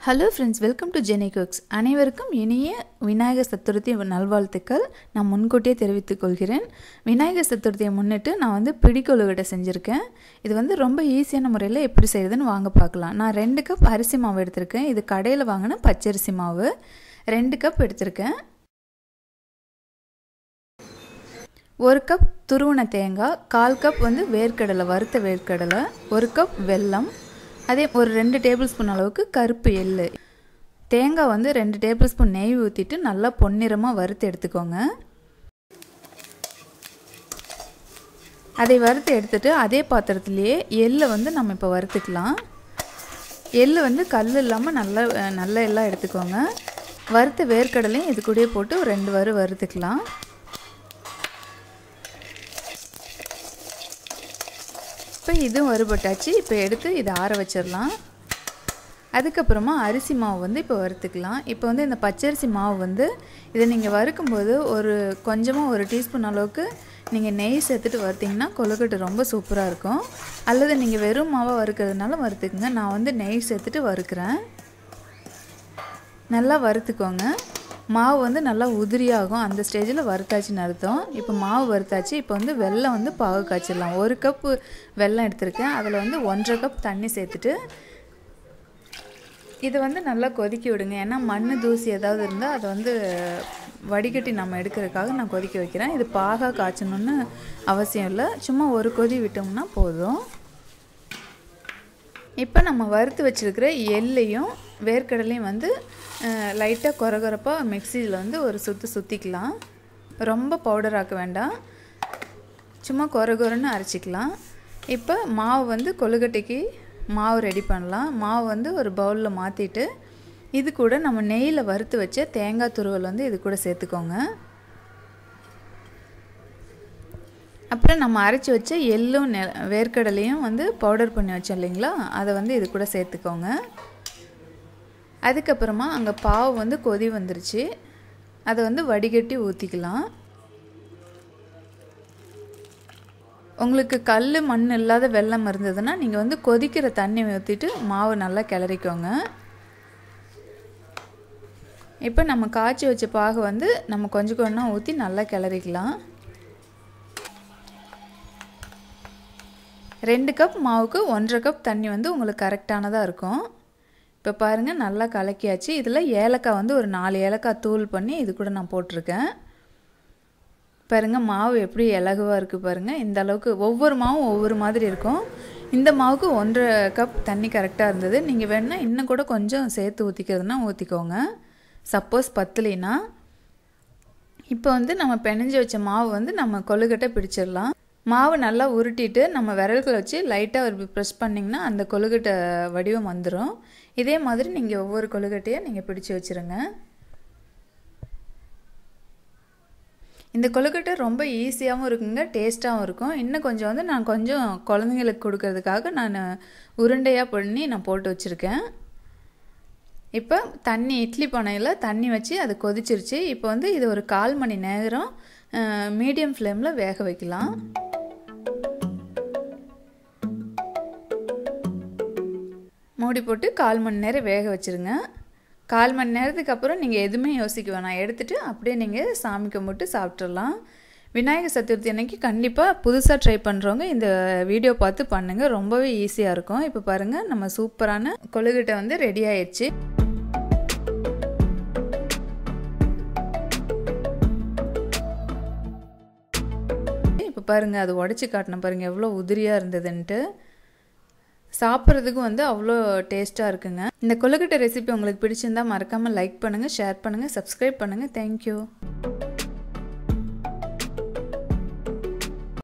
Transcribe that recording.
hello friends welcome to Jeni cooks அனைவருக்கும் இனிய விநாயகர் சதுர்த்தி நல்வாழ்த்துக்கள் நான் முன்கூட்டியே தெரிவித்துக் கொள்கிறேன் விநாயகர் சதுர்த்தியை முன்னிட்டு நான் வந்து பிடிக்கொழுகட்டை செஞ்சுருக்கேன் இது வந்து ரொம்ப ஈஸியான முறையில் எப்படி செய்யுதுன்னு வாங்க பார்க்கலாம் நான் ரெண்டு கப் அரிசி மாவு எடுத்திருக்கேன் இது கடையில் வாங்கின பச்சரிசி மாவு ரெண்டு கப் எடுத்திருக்கேன் ஒரு கப் துருவன தேங்காய் கால் கப் வந்து வேர்க்கடலை வறுத்த வேர்க்கடலை ஒரு கப் வெல்லம் அதே ஒரு ரெண்டு டேபிள் ஸ்பூன் அளவுக்கு கருப்பு எள் தேங்காய் வந்து ரெண்டு டேபிள் ஸ்பூன் நெய் ஊற்றிட்டு நல்லா பொன்னிறமாக வறுத்து எடுத்துக்கோங்க அதை வறுத்து எடுத்துட்டு அதே பாத்திரத்துலேயே எள்ளை வந்து நம்ம இப்போ வறுத்துக்கலாம் எள் வந்து கல் இல்லாமல் நல்லா நல்ல எல்லாம் எடுத்துக்கோங்க வறுத்த வேர்க்கடலையும் இது கூடயே போட்டு ஒரு ரெண்டு வறு வறுத்துக்கலாம் இப்போ இதுவும் வறுபட்டாச்சு இப்போ எடுத்து இதை ஆற வச்சிடலாம் அதுக்கப்புறமா அரிசி மாவு வந்து இப்போ வறுத்துக்கலாம் இப்போ வந்து இந்த பச்சரிசி மாவு வந்து இதை நீங்கள் வறுக்கும்போது ஒரு கொஞ்சமாக ஒரு டீஸ்பூன் அளவுக்கு நீங்கள் நெய் சேர்த்துட்டு வறுத்திங்கன்னா கொழுக்கட்டை ரொம்ப சூப்பராக இருக்கும் அல்லது நீங்கள் வெறும் மாவை வறுக்கிறதுனால வறுத்துக்குங்க நான் வந்து நெய் சேர்த்துட்டு வறுக்கிறேன் நல்லா வறுத்துக்கோங்க மாவு வந்து நல்லா உதிரியாகும் அந்த ஸ்டேஜில் வறுத்தாச்சுன்னு அர்த்தம் இப்போ மாவு வறுத்தாச்சு இப்போ வந்து வெல்லம் வந்து பாகு காய்ச்சிடலாம் ஒரு கப்பு வெல்லம் எடுத்திருக்கேன் அதில் வந்து ஒன்றரை கப் தண்ணி சேர்த்துட்டு இதை வந்து நல்லா கொதிக்க விடுங்க ஏன்னா மண் தூசி ஏதாவது இருந்தால் அதை வந்து வடிகட்டி நம்ம எடுக்கிறதுக்காக நான் கொதிக்க வைக்கிறேன் இது பாகா காய்ச்சணுன்னு அவசியம் இல்லை சும்மா ஒரு கொதி விட்டோம்னா போதும் இப்போ நம்ம வறுத்து வச்சுருக்கிற எள்ளையும் வேர்க்கடலையும் வந்து லைட்டாக குறகுறப்பாக மிக்சியில் வந்து ஒரு சுற்று சுற்றிக்கலாம் ரொம்ப பவுடர் ஆக்க வேண்டாம் சும்மா குறகுறன்னு அரைச்சிக்கலாம் இப்போ மாவு வந்து கொழுக்கட்டைக்கு மாவு ரெடி பண்ணலாம் மாவு வந்து ஒரு பவுலில் மாற்றிட்டு இது கூட நம்ம நெய்யில் வறுத்து வச்ச தேங்காய் துருவல் வந்து இது கூட சேர்த்துக்கோங்க அப்புறம் நம்ம அரைச்சி வச்ச எள்ளும் நெ வேர்க்கடலையும் வந்து பவுடர் பண்ணி வச்சோம் இல்லைங்களா அதை வந்து இது கூட சேர்த்துக்கோங்க அதுக்கப்புறமா அங்கே பாவு வந்து கொதி வந்துருச்சு அதை வந்து வடிகட்டி ஊற்றிக்கலாம் உங்களுக்கு கல் மண் இல்லாத வெள்ளம் இருந்ததுன்னா நீங்கள் வந்து கொதிக்கிற தண்ணி ஊற்றிட்டு மாவு நல்லா கிளறிக்கோங்க இப்போ நம்ம காய்ச்சி வச்ச பாகு வந்து நம்ம கொஞ்சம் கொஞ்சம் ஊற்றி நல்லா கிளறிக்கலாம் ரெண்டு கப் மாவுக்கு ஒன்றரை கப் தண்ணி வந்து உங்களுக்கு கரெக்டானதாக இருக்கும் இப்போ பாருங்கள் நல்லா கலக்கியாச்சு இதில் ஏலக்காய் வந்து ஒரு நாலு ஏலக்காய் தூள் பண்ணி இது கூட நான் போட்டிருக்கேன் பாருங்கள் மாவு எப்படி இலகுவாக இருக்குது பாருங்கள் இந்த அளவுக்கு ஒவ்வொரு மாவும் ஒவ்வொரு மாதிரி இருக்கும் இந்த மாவுக்கு ஒன்றரை கப் தண்ணி கரெக்டாக இருந்தது நீங்கள் வேணால் இன்னும் கூட கொஞ்சம் சேர்த்து ஊற்றிக்கிறதுனா ஊற்றிக்கோங்க சப்போஸ் பத்தலைன்னா இப்போ வந்து நம்ம பெனஞ்சு வச்ச மாவு வந்து நம்ம கொழுக்கட்டை பிடிச்சிடலாம் மாவு நல்லா உருட்டிட்டு நம்ம விரல்களை வச்சு லைட்டாக ஒரு ப்ரெஸ் பண்ணிங்கன்னா அந்த கொழுக்கட்டை வடிவம் வந்துடும் இதே மாதிரி நீங்கள் ஒவ்வொரு கொழுக்கட்டையாக நீங்கள் பிடிச்சி வச்சுருங்க இந்த கொழுக்கட்டை ரொம்ப ஈஸியாகவும் இருக்குங்க டேஸ்ட்டாகவும் இருக்கும் இன்னும் கொஞ்சம் வந்து நான் கொஞ்சம் குழந்தைங்களுக்கு கொடுக்கறதுக்காக நான் உருண்டையாக பண்ணி நான் போட்டு வச்சுருக்கேன் இப்போ தண்ணி இட்லி பானையில் தண்ணி வச்சு அது கொதிச்சிருச்சு இப்போ வந்து இது ஒரு கால் மணி நேரம் மீடியம் ஃப்ளேமில் வேக வைக்கலாம் மூடி போட்டு கால் மணி நேரம் வேக வச்சுருங்க கால் மணி நேரத்துக்கு அப்புறம் நீங்கள் எதுவுமே யோசிக்க வேணாம் எடுத்துகிட்டு அப்படியே நீங்கள் சாமி கும்பிட்டு சாப்பிட்றலாம் விநாயகர் சதுர்த்தி அன்னைக்கு கண்டிப்பாக புதுசாக ட்ரை பண்ணுறவங்க இந்த வீடியோ பார்த்து பண்ணுங்கள் ரொம்பவே ஈஸியாக இருக்கும் இப்போ பாருங்கள் நம்ம சூப்பரான கொழுக்கட்டை வந்து ரெடி ஆயிடுச்சு இப்போ பாருங்கள் அது உடச்சி காட்டின பாருங்கள் எவ்வளோ உதிரியாக இருந்ததுன்ட்டு சாப்பிட்றதுக்கு வந்து அவ்வளோ டேஸ்ட்டாக இருக்குங்க இந்த கொழுக்கட்டை ரெசிபி உங்களுக்கு பிடிச்சிருந்தா மறக்காமல் லைக் பண்ணுங்கள் ஷேர் பண்ணுங்கள் சப்ஸ்கிரைப் பண்ணுங்கள் தேங்க்யூ